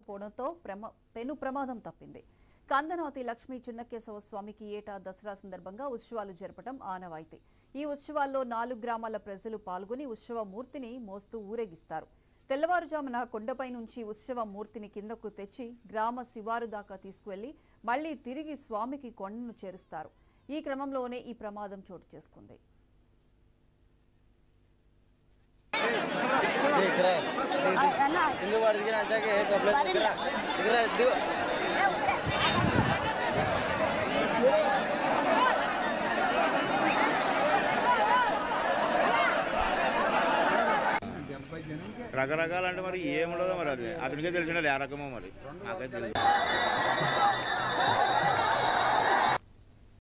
దొరకకపోవడంతో ప్రమ పెను ప్రమాదం తప్పింది కందనాతి లక్ష్మీ చిన్నకేశవ స్వామికి ఏటా దసరా సందర్భంగా ఉత్సవాలు జరపడం ఆనవాయితీ ఈ ఉత్సవాల్లో నాలుగు గ్రామాల ప్రజలు పాల్గొని ఉత్సవ మూర్తిని మోస్తూ ఊరేగిస్తారు తెల్లవారుజామున కొండపై నుంచి ఉత్సవ మూర్తిని కిందకు తెచ్చి గ్రామ శివారు దాకా తీసుకువెళ్లి మళ్లీ తిరిగి స్వామికి కొండను చేరుస్తారు ఈ క్రమంలోనే ఈ ప్రమాదం చోటు చేసుకుంది ಹಿಂದೂ ಮಾಡಿದ್ವಿ ಅಂಚಾಗೆ ಕಬ್ಲ ಇದ್ರ ಇದ್ದೀವಿ రకరకాలంటే మరి ఏముండదో మరి అది అతనికే తెలిసిన ఏ రకమో మరి నాకైతే తెలియదు